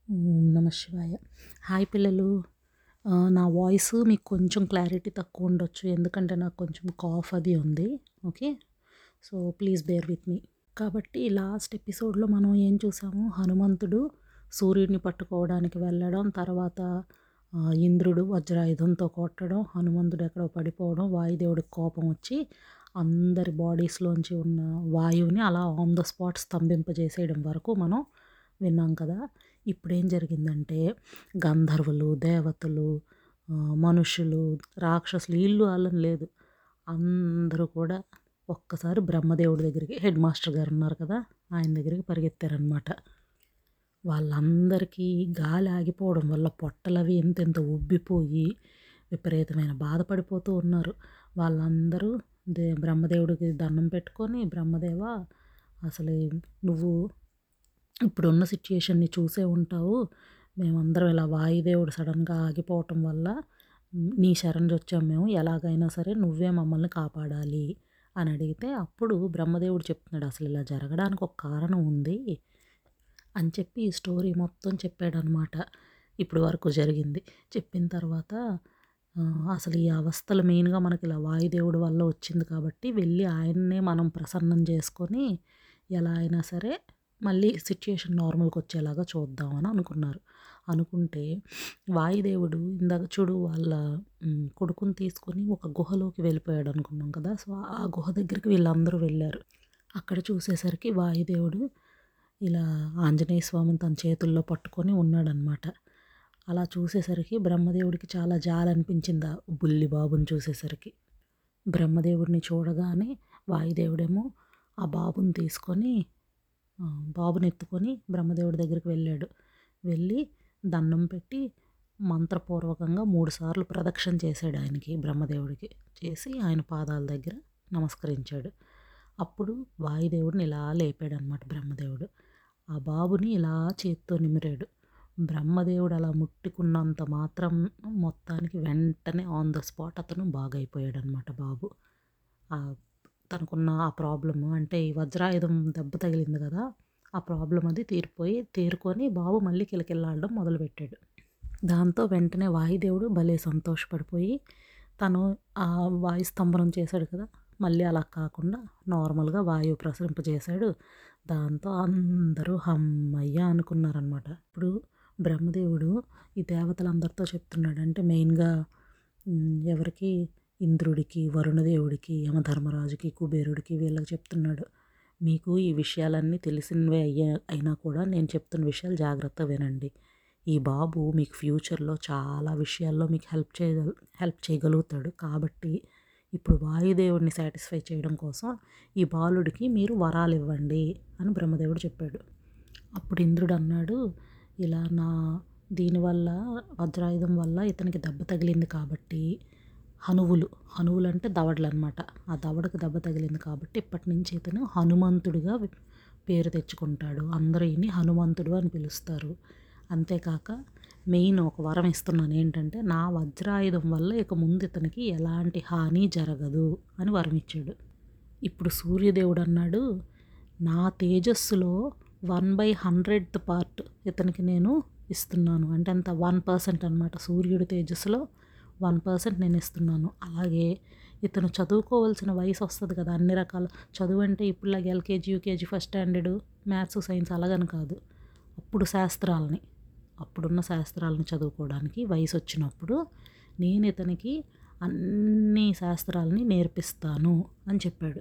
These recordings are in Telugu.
ఓం నమ శివాయ హాయ్ పిల్లలు ఆ, నా వాయిస్ మీకు కొంచెం క్లారిటీ తక్కువ ఉండొచ్చు ఎందుకంటే నాకు కొంచెం కాఫ్ అది ఉంది okay so please bear with me కాబట్టి లాస్ట్ ఎపిసోడ్లో మనం ఏం చూసాము హనుమంతుడు సూర్యుడిని పట్టుకోవడానికి వెళ్ళడం తర్వాత ఆ, ఇంద్రుడు వజ్రాయుధంతో కొట్టడం హనుమంతుడు ఎక్కడో పడిపోవడం వాయుదేవుడికి కోపం వచ్చి అందరి బాడీస్లోంచి ఉన్న వాయువుని అలా ఆన్ ద స్పాట్ స్తంభింపజేసేయడం వరకు మనం విన్నాం కదా ఇప్పుడు ఏం జరిగిందంటే గంధర్వులు దేవతలు ఆ, మనుషులు రాక్షసులు ఇల్లు వాళ్ళని లేదు అందరూ కూడా ఒక్కసారి బ్రహ్మదేవుడి దగ్గరికి హెడ్ మాస్టర్ గారు ఉన్నారు కదా ఆయన దగ్గరికి పరిగెత్తారనమాట వాళ్ళందరికీ గాలి ఆగిపోవడం వల్ల పొట్టలవి ఎంతెంత ఉబ్బిపోయి విపరీతమైన బాధపడిపోతూ ఉన్నారు వాళ్ళందరూ దే బ్రహ్మదేవుడికి దండం పెట్టుకొని బ్రహ్మదేవ అసలు నువ్వు ఇప్పుడున్న సిచ్యుయేషన్ని చూసే ఉంటావు మేమందరం ఇలా వాయుదేవుడు సడన్గా ఆగిపోవటం వల్ల మ్, నీ శరణ్ వచ్చాం మేము ఎలాగైనా సరే నువ్వే మమ్మల్ని కాపాడాలి అని అడిగితే అప్పుడు బ్రహ్మదేవుడు చెప్తున్నాడు అసలు ఇలా జరగడానికి ఒక కారణం ఉంది అని చెప్పి ఈ స్టోరీ మొత్తం చెప్పాడనమాట ఇప్పుడు వరకు జరిగింది చెప్పిన తర్వాత ఆ, అసలు ఈ అవస్థలు మెయిన్గా మనకి ఇలా వాయుదేవుడి వల్ల వచ్చింది కాబట్టి వెళ్ళి ఆయన్నే మనం ప్రసన్నం చేసుకొని ఎలా అయినా సరే మళ్ళీ సిచ్యుయేషన్ నార్మల్కి వచ్చేలాగా చూద్దామని అనుకున్నారు అనుకుంటే వాయుదేవుడు ఇందాక చూడు వాళ్ళ మ్, కొడుకుని తీసుకొని ఒక గుహలోకి వెళ్ళిపోయాడు అనుకున్నాం కదా సో ఆ గుహ దగ్గరికి వీళ్ళందరూ వెళ్ళారు అక్కడ చూసేసరికి వాయుదేవుడు ఇలా ఆంజనేయ స్వామిని తన చేతుల్లో పట్టుకొని ఉన్నాడనమాట అలా చూసేసరికి బ్రహ్మదేవుడికి చాలా జాలి అనిపించింది ఆ బుల్లి బాబుని చూసేసరికి బ్రహ్మదేవుడిని చూడగానే వాయుదేవుడేమో ఆ బాబుని తీసుకొని ఆ, బాబుని ఎత్తుకొని బ్రహ్మదేవుడి దగ్గరికి వెళ్ళాడు వెళ్ళి దండం పెట్టి మంత్రపూర్వకంగా మూడుసార్లు ప్రదక్షిణ చేశాడు ఆయనకి బ్రహ్మదేవుడికి చేసి ఆయన పాదాల దగ్గర నమస్కరించాడు అప్పుడు వాయుదేవుడిని ఇలా లేపాడు అనమాట బ్రహ్మదేవుడు ఆ బాబుని ఇలా చేత్తో నిమిరాడు బ్రహ్మదేవుడు అలా ముట్టుకున్నంత మాత్రం మొత్తానికి వెంటనే ఆన్ ద స్పాట్ అతను బాగైపోయాడు అనమాట బాబు ఆ తనకున్న ఆ ప్రాబ్లము అంటే ఈ వజ్రాయుధం దెబ్బ తగిలింది కదా ఆ ప్రాబ్లం అది తీరిపోయి తేరుకొని బాబు మళ్ళీ కిలకిల్లాడడం మొదలుపెట్టాడు దాంతో వెంటనే వాయుదేవుడు భలే సంతోషపడిపోయి తను ఆ వాయు స్తంభనం చేశాడు కదా మళ్ళీ అలా కాకుండా నార్మల్గా వాయువు ప్రసరింపజేశాడు దాంతో అందరూ హమ్మయ్య అనుకున్నారనమాట ఇప్పుడు బ్రహ్మదేవుడు ఈ దేవతలందరితో చెప్తున్నాడు అంటే మెయిన్గా ఉమ్, ఎవరికి ఇంద్రుడికి వరుణదేవుడికి యమధర్మరాజుకి కుబేరుడికి వీళ్ళకి చెప్తున్నాడు మీకు ఈ విషయాలన్నీ తెలిసినవే అయ్యా అయినా కూడా నేను చెప్తున్న విషయాలు జాగ్రత్త వినండి ఈ బాబు మీకు ఫ్యూచర్లో చాలా విషయాల్లో మీకు హెల్ప్ చేయగల హెల్ప్ చేయగలుగుతాడు కాబట్టి ఇప్పుడు వాయుదేవుడిని సాటిస్ఫై చేయడం కోసం ఈ బాలుడికి మీరు వరాలు ఇవ్వండి అని బ్రహ్మదేవుడు చెప్పాడు అప్పుడు ఇంద్రుడు అన్నాడు ఇలా నా దీనివల్ల వజ్రాయుధం వల్ల ఇతనికి దెబ్బ తగిలింది కాబట్టి హనువులు హనువులు అంటే దవడలు అనమాట ఆ దవడకు దెబ్బ తగిలింది కాబట్టి ఇప్పటి నుంచి ఇతను హనుమంతుడిగా వి- పేరు తెచ్చుకుంటాడు అందరూ ఈయన్ని హనుమంతుడు అని పిలుస్తారు అంతేకాక మెయిన్ ఒక వరం ఇస్తున్నాను ఏంటంటే నా వజ్రాయుధం వల్ల ఇక ముందు ఇతనికి ఎలాంటి హాని జరగదు అని వరం ఇచ్చాడు ఇప్పుడు సూర్యదేవుడు అన్నాడు నా తేజస్సులో వన్ బై హండ్రెడ్ పార్ట్ ఇతనికి నేను ఇస్తున్నాను అంటే అంత వన్ పర్సెంట్ అనమాట సూర్యుడి తేజస్సులో వన్ పర్సెంట్ నేను ఇస్తున్నాను అలాగే ఇతను చదువుకోవాల్సిన వయసు వస్తుంది కదా అన్ని రకాల చదువు అంటే ఇప్పుడులాగా LKG UKG first standard maths science అలాగని కాదు అప్పుడు శాస్త్రాలని అప్పుడున్న శాస్త్రాలను చదువుకోవడానికి వయసు వచ్చినప్పుడు నేను ఇతనికి అన్ని శాస్త్రాలని నేర్పిస్తాను అని చెప్పాడు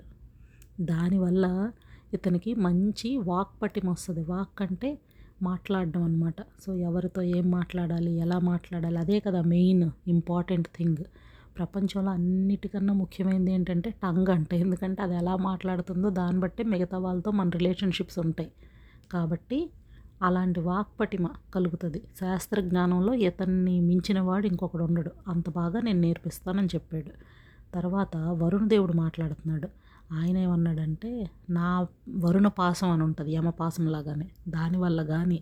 దానివల్ల ఇతనికి మంచి వాక్ పటిమ వస్తుంది వాక్ అంటే మాట్లాడడం అనమాట సో ఎవరితో ఏం మాట్లాడాలి ఎలా మాట్లాడాలి అదే కదా మెయిన్ ఇంపార్టెంట్ థింగ్ ప్రపంచంలో అన్నిటికన్నా ముఖ్యమైనది ఏంటంటే టంగ్ అంటే ఎందుకంటే అది ఎలా మాట్లాడుతుందో దాన్ని బట్టే మిగతా వాళ్ళతో మన రిలేషన్షిప్స్ ఉంటాయి కాబట్టి అలాంటి వాక్పటిమ కలుగుతుంది శాస్త్ర జ్ఞానంలో ఇతన్ని మించిన వాడు ఇంకొకడు ఉండడు అంత బాగా నేను నేర్పిస్తానని చెప్పాడు తర్వాత వరుణదేవుడు మాట్లాడుతున్నాడు ఆయన ఏమన్నాడంటే నా వరుణ పాసం అని ఉంటుంది యమపాసం లాగానే దానివల్ల కానీ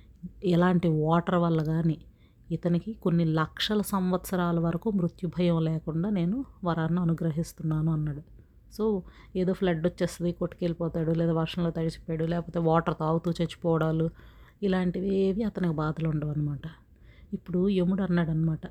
ఎలాంటి వాటర్ వల్ల కానీ ఇతనికి కొన్ని లక్షల సంవత్సరాల వరకు మృత్యుభయం లేకుండా నేను వరాన్ని అనుగ్రహిస్తున్నాను అన్నాడు సో ఏదో ఫ్లడ్ వచ్చేస్తుంది కొట్టుకెళ్ళిపోతాడు లేదా వర్షంలో తడిసిపోయాడు లేకపోతే వాటర్ తాగుతూ చచ్చిపోవడాలు ఇలాంటివి ఏవి అతనికి బాధలు ఉండవు అనమాట ఇప్పుడు యముడు అన్నాడు అనమాట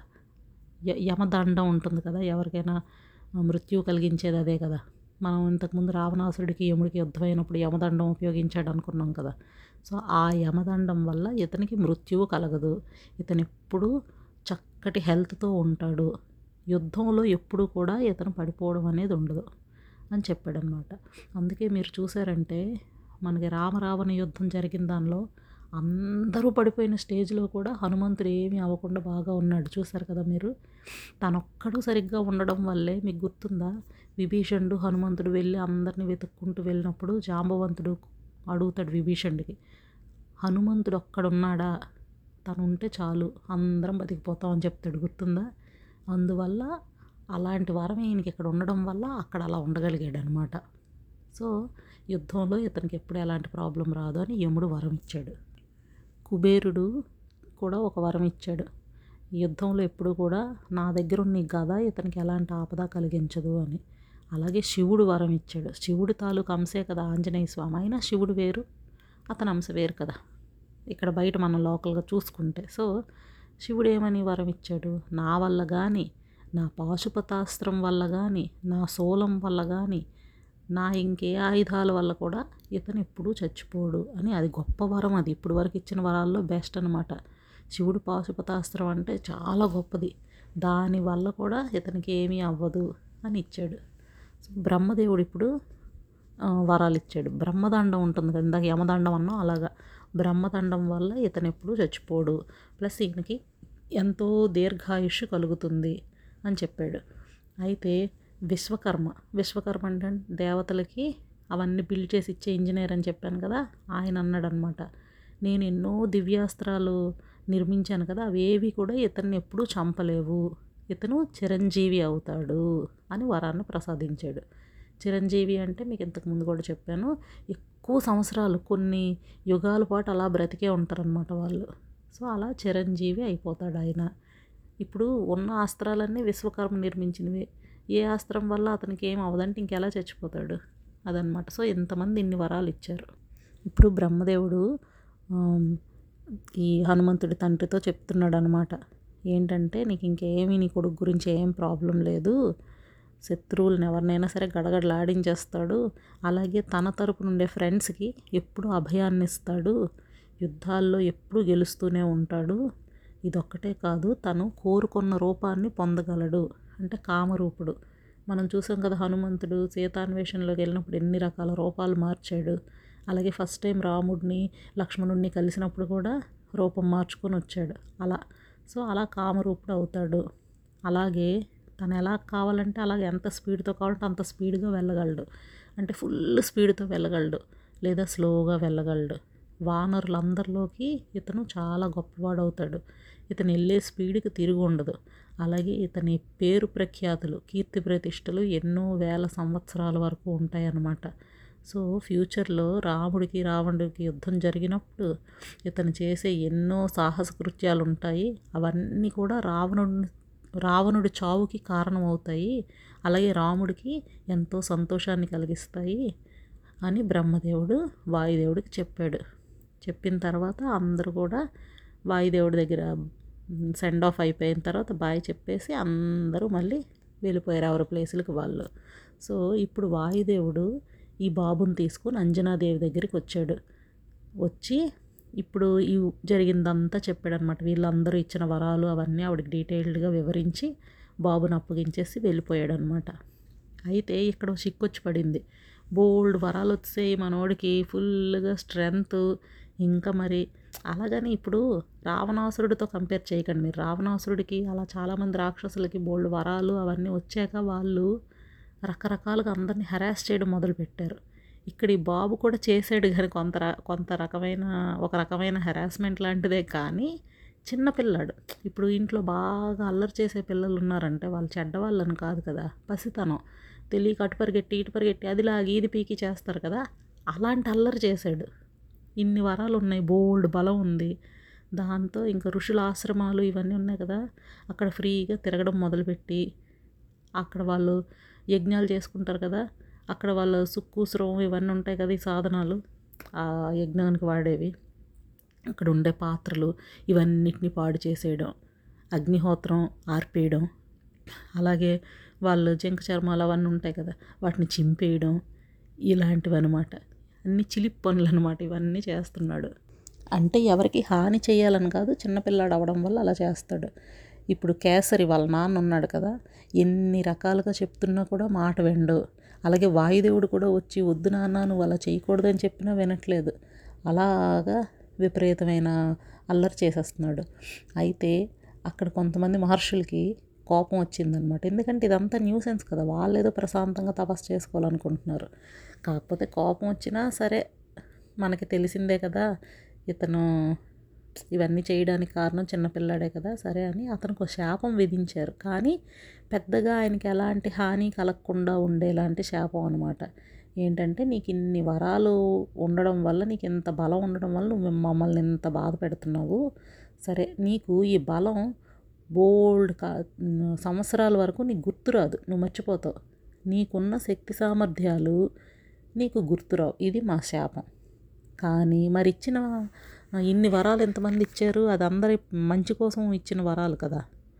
యమదండం ఉంటుంది కదా ఎవరికైనా మృత్యువు కలిగించేది అదే కదా మనం ఇంతకుముందు రావణాసురుడికి యముడికి యుద్ధమైనప్పుడు యమదండం ఉపయోగించాడు అనుకున్నాం కదా సో ఆ యమదండం వల్ల ఇతనికి మృత్యువు కలగదు ఇతను ఎప్పుడు చక్కటి హెల్త్తో ఉంటాడు యుద్ధంలో ఎప్పుడు కూడా ఇతను పడిపోవడం అనేది ఉండదు అని చెప్పాడనమాట అందుకే మీరు చూసారంటే మనకి రామరావణ యుద్ధం జరిగిన దానిలో అందరూ పడిపోయిన స్టేజ్లో కూడా హనుమంతుడు ఏమీ అవ్వకుండా బాగా ఉన్నాడు చూసారు కదా మీరు తనొక్కడు సరిగ్గా ఉండడం వల్లే మీకు గుర్తుందా విభీషణుడు హనుమంతుడు వెళ్ళి అందరిని వెతుక్కుంటూ వెళ్ళినప్పుడు జాంబవంతుడు అడుగుతాడు విభీషణుడికి హనుమంతుడు ఒక్కడున్నాడా తను ఉంటే చాలు అందరం బతికిపోతామని చెప్తాడు గుర్తుందా అందువల్ల అలాంటి వరం ఈయనకి ఇక్కడ ఉండడం వల్ల అక్కడ అలా ఉండగలిగాడు అనమాట సో యుద్ధంలో ఇతనికి ఎప్పుడు ఎలాంటి ప్రాబ్లం రాదు అని యముడు వరం ఇచ్చాడు కుబేరుడు కూడా ఒక వరం ఇచ్చాడు యుద్ధంలో ఎప్పుడు కూడా నా దగ్గర ఉన్న ఈ గద ఇతనికి ఎలాంటి ఆపద కలిగించదు అని అలాగే శివుడు వరం ఇచ్చాడు శివుడు తాలూకు అంశే కదా ఆంజనేయ స్వామి అయినా శివుడు వేరు అతని అంశ వేరు కదా ఇక్కడ బయట మనం లోకల్గా చూసుకుంటే సో శివుడు ఏమని వరం ఇచ్చాడు నా వల్ల కానీ నా పాశుపతాస్త్రం వల్ల కానీ నా సోలం వల్ల కానీ నా ఇంకే ఆయుధాల వల్ల కూడా ఇతను ఎప్పుడూ చచ్చిపోడు అని అది గొప్ప వరం అది ఇప్పుడు వరకు ఇచ్చిన వరాల్లో బెస్ట్ అనమాట శివుడు పాశుపతాస్త్రం అంటే చాలా గొప్పది దానివల్ల కూడా ఇతనికి ఏమీ అవ్వదు అని ఇచ్చాడు బ్రహ్మదేవుడు ఇప్పుడు వరాలు ఇచ్చాడు బ్రహ్మదండం ఉంటుంది కదా ఇందాక యమదండం అన్నాం అలాగా బ్రహ్మదండం వల్ల ఇతను ఎప్పుడూ చచ్చిపోడు ప్లస్ ఈయనకి ఎంతో దీర్ఘాయుష్ కలుగుతుంది అని చెప్పాడు అయితే విశ్వకర్మ విశ్వకర్మ అంటే దేవతలకి అవన్నీ బిల్డ్ చేసి ఇచ్చే ఇంజనీర్ అని చెప్పాను కదా ఆయన అన్నాడు అనమాట నేను ఎన్నో దివ్యాస్త్రాలు నిర్మించాను కదా అవేవి కూడా ఇతన్ని ఎప్పుడూ చంపలేవు ఇతను చిరంజీవి అవుతాడు అని వరాన్ని ప్రసాదించాడు చిరంజీవి అంటే మీకు ఇంతకుముందు కూడా చెప్పాను ఎక్కువ సంవత్సరాలు కొన్ని యుగాల పాటు అలా బ్రతికే ఉంటారనమాట వాళ్ళు సో అలా చిరంజీవి అయిపోతాడు ఆయన ఇప్పుడు ఉన్న అస్త్రాలన్నీ విశ్వకర్మ నిర్మించినవి ఏ అస్త్రం వల్ల అతనికి ఏం అవదంటే ఇంకెలా చచ్చిపోతాడు అదనమాట సో ఎంతమంది ఇన్ని వరాలు ఇచ్చారు ఇప్పుడు బ్రహ్మదేవుడు ఈ హనుమంతుడి తండ్రితో చెప్తున్నాడు అనమాట ఏంటంటే నీకు ఇంకేమీ నీ కొడుకు గురించి ఏం ప్రాబ్లం లేదు శత్రువులను ఎవరినైనా సరే గడగడలాడించేస్తాడు అలాగే తన తరపు నుండే ఫ్రెండ్స్కి ఎప్పుడు అభయాన్ని ఇస్తాడు యుద్ధాల్లో ఎప్పుడు గెలుస్తూనే ఉంటాడు ఇదొక్కటే కాదు తను కోరుకున్న రూపాన్ని పొందగలడు అంటే కామరూపుడు మనం చూసాం కదా హనుమంతుడు సీతాన్వేషణలోకి వెళ్ళినప్పుడు ఎన్ని రకాల రూపాలు మార్చాడు అలాగే ఫస్ట్ టైం రాముడిని లక్ష్మణుడిని కలిసినప్పుడు కూడా రూపం మార్చుకొని వచ్చాడు అలా సో అలా కామరూపుడు అవుతాడు అలాగే తను ఎలా కావాలంటే అలాగే ఎంత స్పీడ్తో కావాలంటే అంత స్పీడ్గా వెళ్ళగలడు అంటే ఫుల్ స్పీడ్తో వెళ్ళగలడు లేదా స్లోగా వెళ్ళగలడు వానరులందరిలోకి ఇతను చాలా గొప్పవాడు అవుతాడు ఇతను వెళ్ళే స్పీడ్కి తిరిగి ఉండదు అలాగే ఇతని పేరు ప్రఖ్యాతులు కీర్తి ప్రతిష్టలు ఎన్నో వేల సంవత్సరాల వరకు ఉంటాయన్నమాట సో ఫ్యూచర్లో రాముడికి రావణుడికి యుద్ధం జరిగినప్పుడు ఇతను చేసే ఎన్నో సాహస కృత్యాలు ఉంటాయి అవన్నీ కూడా రావణుడిని రావణుడి చావుకి కారణమవుతాయి అలాగే రాముడికి ఎంతో సంతోషాన్ని కలిగిస్తాయి అని బ్రహ్మదేవుడు వాయుదేవుడికి చెప్పాడు చెప్పిన తర్వాత అందరూ కూడా వాయుదేవుడి దగ్గర సెండ్ ఆఫ్ అయిపోయిన తర్వాత బాయ్ చెప్పేసి అందరూ మళ్ళీ వెళ్ళిపోయారు ఎవరి ప్లేసులకు వాళ్ళు సో ఇప్పుడు వాయుదేవుడు ఈ బాబుని తీసుకొని అంజనాదేవి దగ్గరికి వచ్చాడు వచ్చి ఇప్పుడు ఈ జరిగిందంతా చెప్పాడనమాట వీళ్ళందరూ ఇచ్చిన వరాలు అవన్నీ ఆవిడకి డీటెయిల్డ్గా వివరించి బాబుని అప్పగించేసి వెళ్ళిపోయాడు అనమాట అయితే ఇక్కడ చిక్కొచ్చి పడింది బోల్డ్ వరాలు వచ్చాయి మనోడికి ఫుల్గా స్ట్రెంగ్త్ ఇంకా మరి అలాగని ఇప్పుడు రావణాసురుడితో కంపేర్ చేయకండి మీరు రావణాసురుడికి అలా చాలామంది రాక్షసులకి బోల్డ్ వరాలు అవన్నీ వచ్చాక వాళ్ళు రకరకాలుగా అందరినీ హెరాస్ చేయడం మొదలుపెట్టారు ఇక్కడ ఈ బాబు కూడా చేసాడు కానీ కొంత కొంత రకమైన ఒక రకమైన హెరాస్మెంట్ లాంటిదే కానీ చిన్నపిల్లాడు ఇప్పుడు ఇంట్లో బాగా అల్లరి చేసే పిల్లలు ఉన్నారంటే వాళ్ళు చెడ్డవాళ్ళని కాదు కదా పసితనం తెలియక అటు పరిగెట్టి ఇటు పరిగెట్టి అది లాగి ఇది పీకి చేస్తారు కదా అలాంటి అల్లరి చేశాడు ఇన్ని వరాలు ఉన్నాయి బోల్డ్ బలం ఉంది దాంతో ఇంకా ఋషుల ఆశ్రమాలు ఇవన్నీ ఉన్నాయి కదా అక్కడ ఫ్రీగా తిరగడం మొదలుపెట్టి అక్కడ వాళ్ళు యజ్ఞాలు చేసుకుంటారు కదా అక్కడ వాళ్ళ సుక్కు స్రవం ఇవన్నీ ఉంటాయి కదా ఈ సాధనాలు ఆ యజ్ఞానికి వాడేవి అక్కడ ఉండే పాత్రలు ఇవన్నిటిని పాడు చేసేయడం అగ్నిహోత్రం ఆర్పేయడం అలాగే వాళ్ళు జింక చర్మాలు అవన్నీ ఉంటాయి కదా వాటిని చింపేయడం ఇలాంటివి అనమాట అన్ని చిలిపి పనులు అనమాట ఇవన్నీ చేస్తున్నాడు అంటే ఎవరికి హాని చేయాలని కాదు చిన్నపిల్లాడు అవడం వల్ల అలా చేస్తాడు ఇప్పుడు కేసరి వాళ్ళ నాన్న ఉన్నాడు కదా ఎన్ని రకాలుగా చెప్తున్నా కూడా మాట విండు అలాగే వాయుదేవుడు కూడా వచ్చి వద్దు నాన్న నువ్వు అలా చేయకూడదని చెప్పినా వినట్లేదు అలాగా విపరీతమైన అల్లరి చేసేస్తున్నాడు అయితే అక్కడ కొంతమంది మహర్షులకి కోపం వచ్చిందనమాట ఎందుకంటే ఇదంతా న్యూసెన్స్ కదా వాళ్ళు ఏదో ప్రశాంతంగా తపస్సు చేసుకోవాలనుకుంటున్నారు కాకపోతే కోపం వచ్చినా సరే మనకి తెలిసిందే కదా ఇతను ఇవన్నీ చేయడానికి కారణం చిన్నపిల్లాడే కదా సరే అని అతనికి ఒక శాపం విధించారు కానీ పెద్దగా ఆయనకి ఎలాంటి హాని కలగకుండా ఉండేలాంటి శాపం అనమాట ఏంటంటే నీకు ఇన్ని వరాలు ఉండడం వల్ల నీకు ఇంత బలం ఉండడం వల్ల నువ్వు మమ్మల్ని ఇంత బాధ పెడుతున్నావు సరే నీకు ఈ బలం బోల్డ్ కా సంవత్సరాల వరకు నీకు గుర్తురాదు నువ్వు మర్చిపోతావు నీకున్న శక్తి సామర్థ్యాలు నీకు గుర్తురావు ఇది మా శాపం కానీ మరి ఇచ్చిన ఇన్ని వరాలు ఎంతమంది ఇచ్చారు అది అందరి మంచి కోసం ఇచ్చిన వరాలు కదా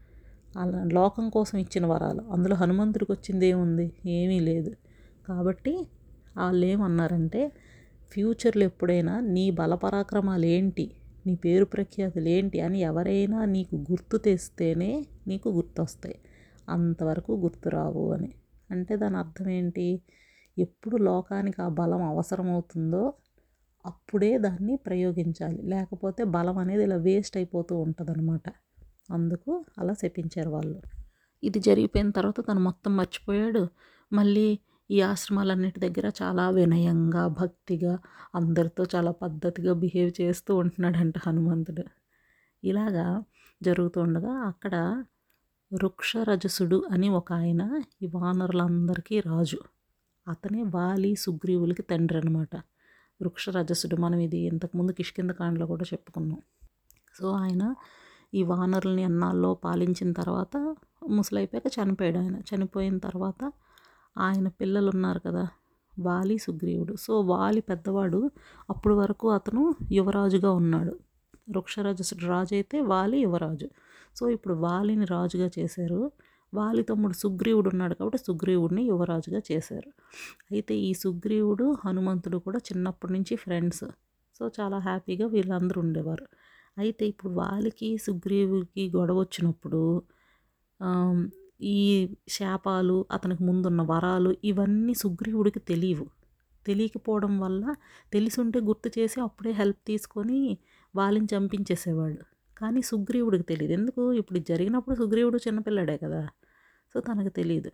అలా లోకం కోసం ఇచ్చిన వరాలు అందులో హనుమంతుడికి వచ్చింది ఏముంది ఏమీ లేదు కాబట్టి వాళ్ళు ఏమన్నారంటే ఫ్యూచర్లో ఎప్పుడైనా నీ బలపరాక్రమాలు ఏంటి నీ పేరు ప్రఖ్యాతులు ఏంటి అని ఎవరైనా నీకు గుర్తు తెస్తేనే నీకు గుర్తొస్తాయి అంతవరకు గుర్తురావు అని అంటే దాని అర్థం ఏంటి ఎప్పుడు లోకానికి ఆ బలం అవసరమవుతుందో అప్పుడే దాన్ని ప్రయోగించాలి లేకపోతే బలం అనేది ఇలా వేస్ట్ అయిపోతూ ఉంటుందన్నమాట అందుకు అలా శపించారు వాళ్ళు ఇది జరిగిపోయిన తర్వాత తను మొత్తం మర్చిపోయాడు మళ్ళీ ఈ ఆశ్రమాలన్నిటి దగ్గర చాలా వినయంగా భక్తిగా అందరితో చాలా పద్ధతిగా బిహేవ్ చేస్తూ ఉంటున్నాడంట హనుమంతుడు ఇలాగా జరుగుతూ ఉండగా అక్కడ వృక్షరజసుడు అని ఒక ఆయన ఈ వానరులందరికీ రాజు అతనే వాలి సుగ్రీవులకి తండ్రి అనమాట వృక్షరజసుడు మనం ఇది ఇంతకుముందు కిష్కిందకాండలో కూడా చెప్పుకున్నాం సో ఆయన ఈ వానరుల్ని అన్నాల్లో పాలించిన తర్వాత ముసలైపోయాక చనిపోయాడు ఆయన చనిపోయిన తర్వాత ఆయన పిల్లలు ఉన్నారు కదా వాలి సుగ్రీవుడు సో వాలి పెద్దవాడు అప్పుడు వరకు అతను యువరాజుగా ఉన్నాడు వృక్షరాజసుడు రాజు అయితే వాలి యువరాజు సో ఇప్పుడు వాలిని రాజుగా చేశారు వాలి తమ్ముడు సుగ్రీవుడు ఉన్నాడు కాబట్టి సుగ్రీవుడిని యువరాజుగా చేశారు అయితే ఈ సుగ్రీవుడు హనుమంతుడు కూడా చిన్నప్పటి నుంచి ఫ్రెండ్స్ సో చాలా హ్యాపీగా వీళ్ళందరూ ఉండేవారు అయితే ఇప్పుడు వాలికి సుగ్రీవుడికి గొడవ వచ్చినప్పుడు ఈ శాపాలు అతనికి ముందున్న వరాలు ఇవన్నీ సుగ్రీవుడికి తెలియవు తెలియకపోవడం వల్ల తెలిసుంటే గుర్తు చేసి అప్పుడే హెల్ప్ తీసుకొని వాళ్ళని చంపించేసేవాడు కానీ సుగ్రీవుడికి తెలియదు ఎందుకు ఇప్పుడు జరిగినప్పుడు సుగ్రీవుడు చిన్నపిల్లాడే కదా సో తనకు తెలియదు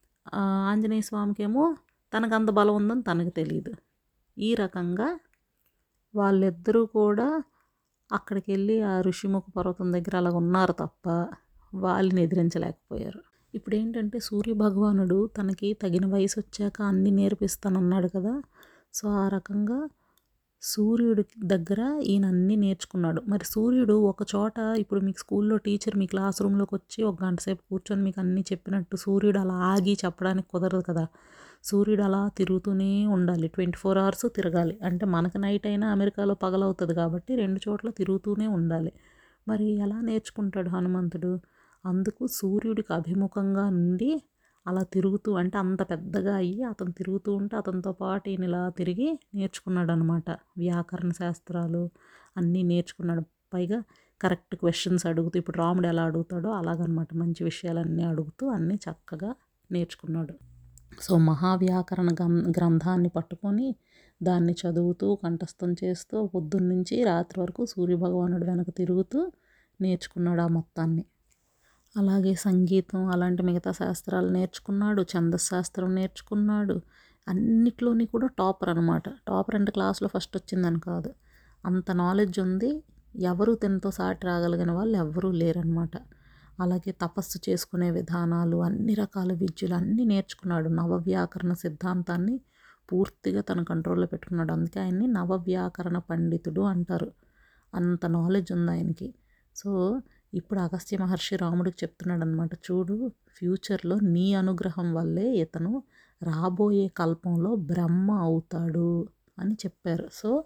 ఆంజనేయ స్వామికి ఏమో తనకు అంత బలం ఉందని తనకు తెలియదు ఈ రకంగా వాళ్ళిద్దరూ కూడా అక్కడికి వెళ్ళి ఆ ఋషిముఖ పర్వతం దగ్గర అలా ఉన్నారు తప్ప వాళ్ళని ఎదిరించలేకపోయారు ఇప్పుడు ఏంటంటే సూర్య భగవానుడు తనకి తగిన వయసు వచ్చాక అన్నీ నేర్పిస్తానన్నాడు కదా సో ఆ రకంగా సూర్యుడి దగ్గర ఈయన అన్నీ నేర్చుకున్నాడు మరి సూర్యుడు ఒక చోట ఇప్పుడు మీకు స్కూల్లో టీచర్ మీ క్లాస్ రూమ్లోకి వచ్చి ఒక గంట సేపు కూర్చొని మీకు అన్నీ చెప్పినట్టు సూర్యుడు అలా ఆగి చెప్పడానికి కుదరదు కదా సూర్యుడు అలా తిరుగుతూనే ఉండాలి ట్వంటీ ఫోర్ అవర్స్ తిరగాలి అంటే మనకు నైట్ అయినా అమెరికాలో పగలవుతుంది కాబట్టి రెండు చోట్ల తిరుగుతూనే ఉండాలి మరి ఎలా నేర్చుకుంటాడు హనుమంతుడు అందుకు సూర్యుడికి అభిముఖంగా నుండి అలా తిరుగుతూ అంటే అంత పెద్దగా అయ్యి అతను తిరుగుతూ ఉంటే అతనితో పాటు ఈయన ఇలా తిరిగి నేర్చుకున్నాడు అనమాట వ్యాకరణ శాస్త్రాలు అన్నీ నేర్చుకున్నాడు పైగా కరెక్ట్ క్వశ్చన్స్ అడుగుతూ ఇప్పుడు రాముడు ఎలా అడుగుతాడో అలాగనమాట మంచి విషయాలన్నీ అడుగుతూ అన్నీ చక్కగా నేర్చుకున్నాడు సో మహావ్యాకరణ గ్రంథాన్ని పట్టుకొని దాన్ని చదువుతూ కంఠస్థం చేస్తూ పొద్దున్నుంచి రాత్రి వరకు సూర్యభగవానుడు వెనక తిరుగుతూ నేర్చుకున్నాడు ఆ మొత్తాన్ని అలాగే సంగీతం అలాంటి మిగతా శాస్త్రాలు నేర్చుకున్నాడు ఛందశాస్త్రం నేర్చుకున్నాడు అన్నిట్లోని కూడా టాపర్ అనమాట టాపర్ అంటే క్లాస్లో ఫస్ట్ వచ్చిందని కాదు అంత నాలెడ్జ్ ఉంది ఎవరు తనతో సాటి రాగలిగిన వాళ్ళు ఎవ్వరూ లేరనమాట అలాగే తపస్సు చేసుకునే విధానాలు అన్ని రకాల విద్యలు అన్నీ నేర్చుకున్నాడు నవవ్యాకరణ సిద్ధాంతాన్ని పూర్తిగా తన కంట్రోల్లో పెట్టుకున్నాడు అందుకే ఆయన్ని నవవ్యాకరణ పండితుడు అంటారు అంత నాలెడ్జ్ ఉంది ఆయనకి సో ఇప్పుడు అగస్త్య మహర్షి రాముడికి చెప్తున్నాడు అనమాట చూడు ఫ్యూచర్లో నీ అనుగ్రహం వల్లే ఇతను రాబోయే కల్పంలో బ్రహ్మ అవుతాడు అని చెప్పారు సో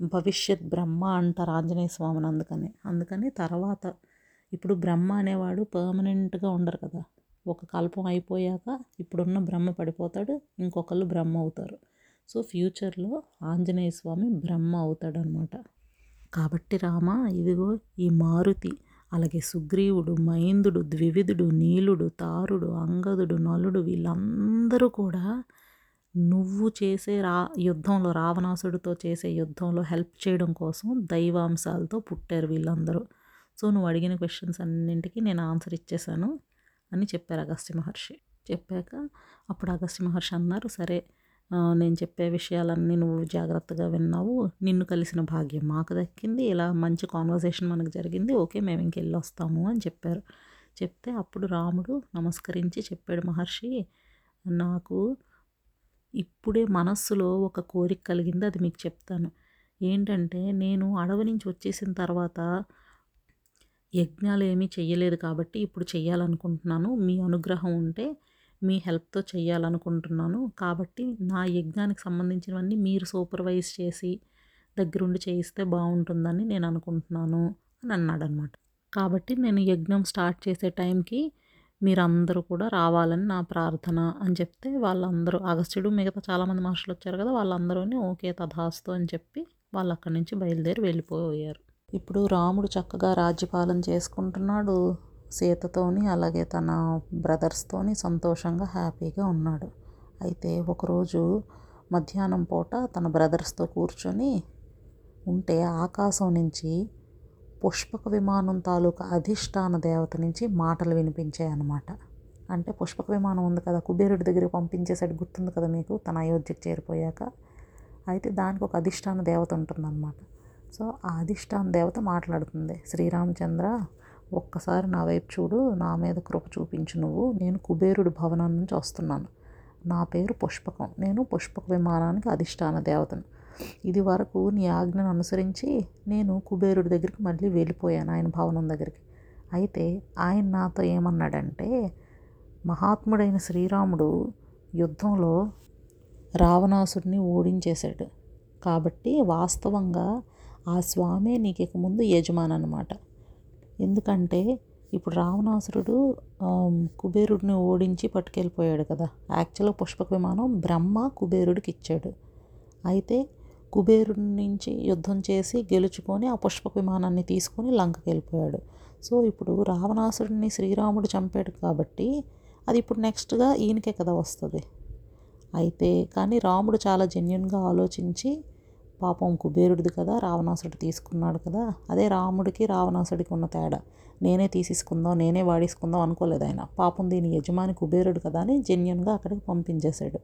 భవిష్యత్ బ్రహ్మ అంటారు ఆంజనేయ స్వామిని అందుకని అందుకని తర్వాత ఇప్పుడు బ్రహ్మ అనేవాడు పర్మనెంట్గా ఉండరు కదా ఒక కల్పం అయిపోయాక ఇప్పుడున్న బ్రహ్మ పడిపోతాడు ఇంకొకళ్ళు బ్రహ్మ అవుతారు సో ఫ్యూచర్లో ఆంజనేయ స్వామి బ్రహ్మ అవుతాడనమాట కాబట్టి రామ ఇదిగో ఈ మారుతి అలాగే సుగ్రీవుడు మైందుడు ద్వివిధుడు నీలుడు తారుడు అంగదుడు నలుడు వీళ్ళందరూ కూడా నువ్వు చేసే రా యుద్ధంలో రావణాసుడితో చేసే యుద్ధంలో హెల్ప్ చేయడం కోసం దైవాంశాలతో పుట్టారు వీళ్ళందరూ సో నువ్వు అడిగిన క్వశ్చన్స్ అన్నింటికి నేను ఆన్సర్ ఇచ్చేసాను అని చెప్పారు అగస్త్య మహర్షి చెప్పాక అప్పుడు అగస్త్య మహర్షి అన్నారు సరే నేను చెప్పే విషయాలన్నీ నువ్వు జాగ్రత్తగా విన్నావు నిన్ను కలిసిన భాగ్యం మాకు దక్కింది ఇలా మంచి కాన్వర్సేషన్ మనకు జరిగింది ఓకే మేము ఇంకెళ్ళి వస్తాము అని చెప్పారు చెప్తే అప్పుడు రాముడు నమస్కరించి చెప్పాడు మహర్షి నాకు ఇప్పుడే మనస్సులో ఒక కోరిక కలిగింది అది మీకు చెప్తాను ఏంటంటే నేను అడవి నుంచి వచ్చేసిన తర్వాత యజ్ఞాలు ఏమీ చెయ్యలేదు కాబట్టి ఇప్పుడు చెయ్యాలనుకుంటున్నాను మీ అనుగ్రహం ఉంటే మీ హెల్ప్తో చేయాలనుకుంటున్నాను కాబట్టి నా యజ్ఞానికి సంబంధించినవన్నీ మీరు సూపర్వైజ్ చేసి దగ్గరుండి చేయిస్తే బాగుంటుందని నేను అనుకుంటున్నాను అని అన్నాడు అనమాట కాబట్టి నేను యజ్ఞం స్టార్ట్ చేసే టైంకి మీరందరూ కూడా రావాలని నా ప్రార్థన అని చెప్తే వాళ్ళందరూ అగస్త్యుడు మిగతా చాలామంది మనుషులు వచ్చారు కదా వాళ్ళందరూ ఓకే తథాస్తు అని చెప్పి వాళ్ళు అక్కడి నుంచి బయలుదేరి వెళ్ళిపోయారు ఇప్పుడు రాముడు చక్కగా రాజ్యపాలన చేసుకుంటున్నాడు సీతతోని అలాగే తన బ్రదర్స్తోని సంతోషంగా హ్యాపీగా ఉన్నాడు అయితే ఒకరోజు మధ్యాహ్నం పూట తన బ్రదర్స్తో కూర్చొని ఉంటే ఆకాశం నుంచి పుష్పక విమానం తాలూకా అధిష్టాన దేవత నుంచి మాటలు వినిపించాయి అన్నమాట అంటే పుష్పక విమానం ఉంది కదా కుబేరుడి దగ్గరికి పంపించేసాడు గుర్తుంది కదా మీకు తన అయోధ్యకు చేరిపోయాక అయితే దానికి ఒక అధిష్టాన దేవత ఉంటుందన్నమాట సో ఆ అధిష్టాన దేవత మాట్లాడుతుంది శ్రీరామచంద్ర ఒక్కసారి నా వైపు చూడు నా మీద కృప చూపించు నువ్వు నేను కుబేరుడి భవనం నుంచి వస్తున్నాను నా పేరు పుష్పకం నేను పుష్పక విమానానికి అధిష్టాన దేవతను ఇది వరకు నీ ఆజ్ఞను అనుసరించి నేను కుబేరుడి దగ్గరికి మళ్ళీ వెళ్ళిపోయాను ఆయన భవనం దగ్గరికి అయితే ఆయన నాతో ఏమన్నాడంటే మహాత్ముడైన శ్రీరాముడు యుద్ధంలో రావణాసుడిని ఓడించేశాడు కాబట్టి వాస్తవంగా ఆ స్వామే నీకు ఇక ముందు యజమాని అనమాట ఎందుకంటే ఇప్పుడు రావణాసురుడు కుబేరుడిని ఓడించి పట్టుకెళ్ళిపోయాడు కదా యాక్చువల్గా పుష్పక విమానం బ్రహ్మ కుబేరుడికి ఇచ్చాడు అయితే కుబేరుడి నుంచి యుద్ధం చేసి గెలుచుకొని ఆ పుష్పక విమానాన్ని తీసుకొని లంకకి వెళ్ళిపోయాడు సో ఇప్పుడు రావణాసురుడిని శ్రీరాముడు చంపాడు కాబట్టి అది ఇప్పుడు నెక్స్ట్గా ఈయనకే కదా వస్తుంది అయితే కానీ రాముడు చాలా జెన్యున్గా ఆలోచించి పాపం కుబేరుడిది కదా రావణాసుడు తీసుకున్నాడు కదా అదే రాముడికి రావణాసుడికి ఉన్న తేడా నేనే తీసేసుకుందాం నేనే వాడేసుకుందాం అనుకోలేదు ఆయన పాపం దీని యజమాని కుబేరుడు కదా అని జెన్యున్గా అక్కడికి పంపించేశాడు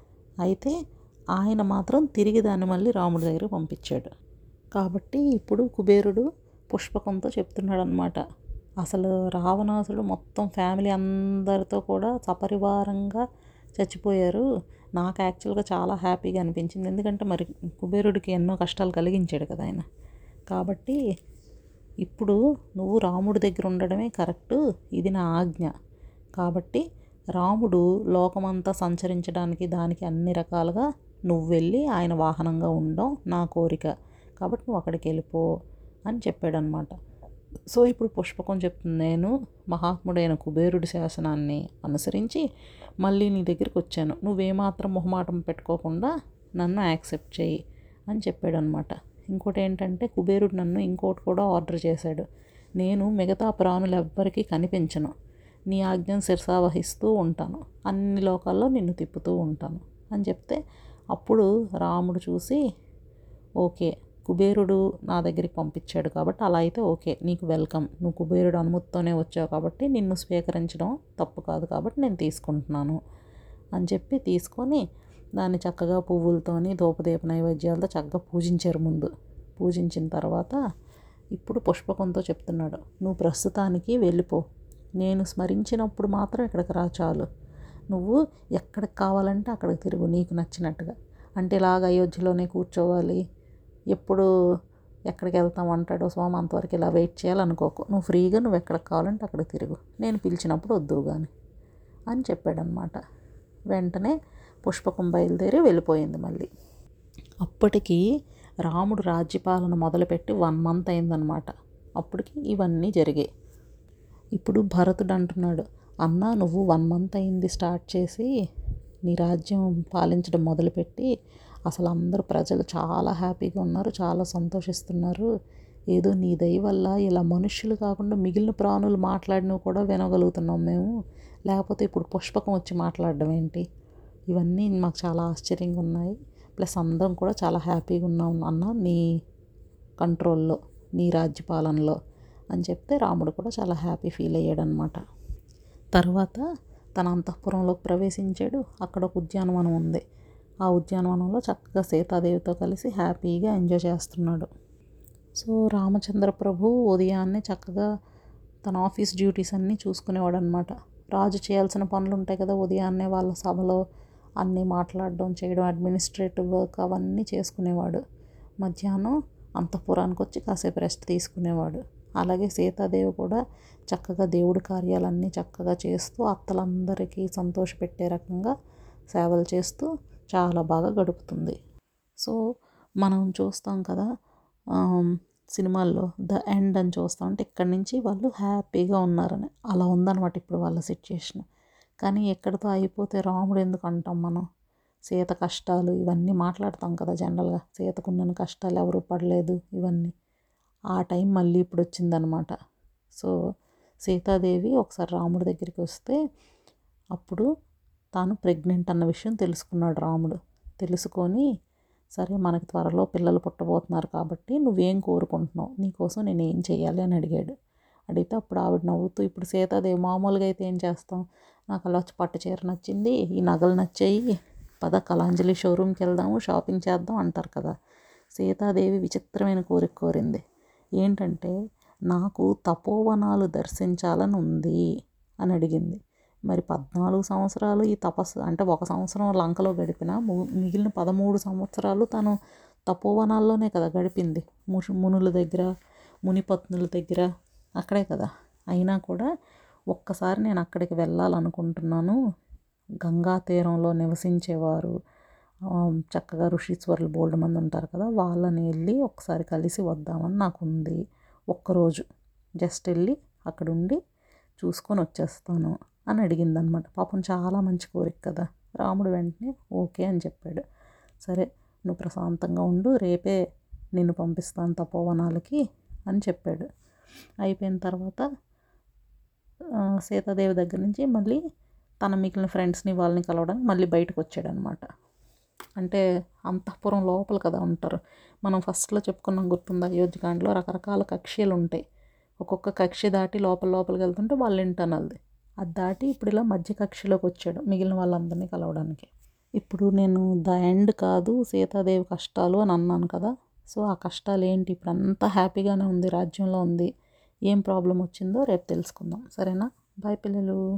అయితే ఆయన మాత్రం తిరిగి దాన్ని మళ్ళీ రాముడి దగ్గరికి పంపించాడు కాబట్టి ఇప్పుడు కుబేరుడు పుష్పకంతో చెప్తున్నాడు అనమాట అసలు రావణాసుడు మొత్తం ఫ్యామిలీ అందరితో కూడా సపరివారంగా చచ్చిపోయారు నాకు యాక్చువల్గా చాలా హ్యాపీగా అనిపించింది ఎందుకంటే మరి కుబేరుడికి ఎన్నో కష్టాలు కలిగించాడు కదా ఆయన కాబట్టి ఇప్పుడు నువ్వు రాముడి దగ్గర ఉండడమే కరెక్ట్ ఇది నా ఆజ్ఞ కాబట్టి రాముడు లోకమంతా సంచరించడానికి దానికి అన్ని రకాలుగా నువ్వు వెళ్ళి ఆయన వాహనంగా ఉండడం నా కోరిక కాబట్టి నువ్వు అక్కడికి వెళ్ళిపో అని చెప్పాడనమాట సో ఇప్పుడు పుష్పకం చెప్తుంది నేను మహాత్ముడైన కుబేరుడి శాసనాన్ని అనుసరించి మళ్ళీ నీ దగ్గరికి వచ్చాను నువ్వేమాత్రం మొహమాటం పెట్టుకోకుండా నన్ను యాక్సెప్ట్ చేయి అని చెప్పాడనమాట ఇంకోటి ఏంటంటే కుబేరుడు నన్ను ఇంకోటి కూడా ఆర్డర్ చేశాడు నేను మిగతా ప్రాణులు ఎవ్వరికీ కనిపించను నీ ఆజ్ఞను శిరసావహిస్తూ ఉంటాను అన్ని లోకాల్లో నిన్ను తిప్పుతూ ఉంటాను అని చెప్తే అప్పుడు రాముడు చూసి ఓకే కుబేరుడు నా దగ్గరికి పంపించాడు కాబట్టి అలా అయితే ఓకే నీకు వెల్కమ్ నువ్వు కుబేరుడు అనుమతితోనే వచ్చావు కాబట్టి నిన్ను స్వీకరించడం తప్పు కాదు కాబట్టి నేను తీసుకుంటున్నాను అని చెప్పి తీసుకొని దాన్ని చక్కగా పువ్వులతోని ధూపదీప నైవేద్యాలతో చక్కగా పూజించారు ముందు పూజించిన తర్వాత ఇప్పుడు పుష్పకంతో చెప్తున్నాడు నువ్వు ప్రస్తుతానికి వెళ్ళిపో నేను స్మరించినప్పుడు మాత్రం ఇక్కడికి రా చాలు నువ్వు ఎక్కడికి కావాలంటే అక్కడికి తిరుగు నీకు నచ్చినట్టుగా అంటే ఇలాగ అయోధ్యలోనే కూర్చోవాలి ఎప్పుడు ఎక్కడికి వెళ్తాం అంటాడో స్వామి అంతవరకు ఇలా వెయిట్ చేయాలనుకోకు నువ్వు ఫ్రీగా నువ్వు ఎక్కడికి కావాలంటే అక్కడికి తిరుగు నేను పిలిచినప్పుడు వద్దు కానీ అని చెప్పాడనమాట వెంటనే పుష్పకం బయలుదేరి వెళ్ళిపోయింది మళ్ళీ అప్పటికి రాముడు రాజ్యపాలన మొదలుపెట్టి వన్ మంత్ అయిందనమాట అప్పటికి ఇవన్నీ జరిగాయి ఇప్పుడు భరతుడు అంటున్నాడు అన్న నువ్వు వన్ మంత్ అయింది స్టార్ట్ చేసి నీ రాజ్యం పాలించడం మొదలుపెట్టి అసలు అందరూ ప్రజలు చాలా హ్యాపీగా ఉన్నారు చాలా సంతోషిస్తున్నారు ఏదో నీ దయ వల్ల ఇలా మనుషులు కాకుండా మిగిలిన ప్రాణులు మాట్లాడినవి కూడా వినగలుగుతున్నాం మేము లేకపోతే ఇప్పుడు పుష్పకం వచ్చి మాట్లాడడం ఏంటి ఇవన్నీ మాకు చాలా ఆశ్చర్యంగా ఉన్నాయి ప్లస్ అందరం కూడా చాలా హ్యాపీగా ఉన్నాం అన్న నీ కంట్రోల్లో నీ రాజ్యపాలనలో అని చెప్తే రాముడు కూడా చాలా హ్యాపీ ఫీల్ అయ్యాడు అనమాట తర్వాత తన అంతఃపురంలోకి ప్రవేశించాడు అక్కడ ఒక ఉద్యానవనం ఉంది ఆ ఉద్యానవనంలో చక్కగా సీతాదేవితో కలిసి హ్యాపీగా ఎంజాయ్ చేస్తున్నాడు సో రామచంద్ర ప్రభు ఉదయాన్నే చక్కగా తన ఆఫీస్ డ్యూటీస్ అన్నీ చూసుకునేవాడు అనమాట రాజు చేయాల్సిన పనులు ఉంటాయి కదా ఉదయాన్నే వాళ్ళ సభలో అన్నీ మాట్లాడడం చేయడం అడ్మినిస్ట్రేటివ్ వర్క్ అవన్నీ చేసుకునేవాడు మధ్యాహ్నం అంతఃపురానికి వచ్చి కాసేపు రెస్ట్ తీసుకునేవాడు అలాగే సీతాదేవి కూడా చక్కగా దేవుడి కార్యాలన్నీ చక్కగా చేస్తూ అత్తలందరికీ సంతోషపెట్టే రకంగా సేవలు చేస్తూ చాలా బాగా గడుపుతుంది సో మనం చూస్తాం కదా సినిమాల్లో ద ఎండ్ అని చూస్తాం అంటే ఇక్కడి నుంచి వాళ్ళు హ్యాపీగా ఉన్నారని అలా ఉందన్నమాట ఇప్పుడు వాళ్ళ సిచ్యుయేషన్ కానీ ఎక్కడితో అయిపోతే రాముడు ఎందుకు అంటాం మనం సీత కష్టాలు ఇవన్నీ మాట్లాడతాం కదా జనరల్గా సీతకున్న కష్టాలు ఎవరు పడలేదు ఇవన్నీ ఆ టైం మళ్ళీ ఇప్పుడు వచ్చిందనమాట సో సీతాదేవి ఒకసారి రాముడి దగ్గరికి వస్తే అప్పుడు తాను ప్రెగ్నెంట్ అన్న విషయం తెలుసుకున్నాడు రాముడు తెలుసుకొని సరే మనకి త్వరలో పిల్లలు పుట్టబోతున్నారు కాబట్టి నువ్వేం కోరుకుంటున్నావు నీకోసం నేను ఏం చేయాలి అని అడిగాడు అడిగితే అప్పుడు ఆవిడ నవ్వుతూ ఇప్పుడు సీతాదేవి మామూలుగా అయితే ఏం చేస్తాం నాకు అలా వచ్చి పట్టు చీర నచ్చింది ఈ నగలు నచ్చాయి పద కళాంజలి షోరూమ్కి వెళ్దాము షాపింగ్ చేద్దాం అంటారు కదా సీతాదేవి విచిత్రమైన కోరిక కోరింది ఏంటంటే నాకు తపోవనాలు దర్శించాలని ఉంది అని అడిగింది మరి పద్నాలుగు సంవత్సరాలు ఈ తపస్సు అంటే ఒక సంవత్సరం లంకలో గడిపిన మిగిలిన పదమూడు సంవత్సరాలు తను తపోవనాల్లోనే కదా గడిపింది ముషు మునుల దగ్గర మునిపత్నుల దగ్గర అక్కడే కదా అయినా కూడా ఒక్కసారి నేను అక్కడికి వెళ్ళాలనుకుంటున్నాను గంగా తీరంలో నివసించేవారు చక్కగా ఋషీశ్వరులు బోల్డ్ మంది ఉంటారు కదా వాళ్ళని వెళ్ళి ఒకసారి కలిసి వద్దామని నాకు ఉంది ఒక్కరోజు జస్ట్ వెళ్ళి అక్కడ ఉండి చూసుకొని వచ్చేస్తాను అని అడిగిందనమాట పాపం చాలా మంచి కోరిక కదా రాముడు వెంటనే ఓకే అని చెప్పాడు సరే నువ్వు ప్రశాంతంగా ఉండు రేపే నిన్ను పంపిస్తాను తపోవనాలకి అని చెప్పాడు అయిపోయిన తర్వాత సీతాదేవి దగ్గర నుంచి మళ్ళీ తన మిగిలిన ఫ్రెండ్స్ని వాళ్ళని కలవడానికి మళ్ళీ బయటకు వచ్చాడనమాట అంటే అంతఃపురం లోపల కదా ఉంటారు మనం ఫస్ట్లో చెప్పుకున్నాం గుర్తుందా అయోధ్యకాండలో రకరకాల కక్షలు ఉంటాయి ఒక్కొక్క కక్ష దాటి లోపల లోపలికి వెళ్తుంటే వాళ్ళ ఇంటర్నల్ది అది దాటి ఇప్పుడు ఇలా మధ్య కక్షలోకి వచ్చాడు మిగిలిన వాళ్ళందరినీ కలవడానికి ఇప్పుడు నేను ద ఎండ్ కాదు సీతాదేవి కష్టాలు అని అన్నాను కదా సో ఆ కష్టాలు ఏంటి ఇప్పుడు అంతా హ్యాపీగానే ఉంది రాజ్యంలో ఉంది ఏం ప్రాబ్లం వచ్చిందో రేపు తెలుసుకుందాం సరేనా బాయ్ పిల్లలు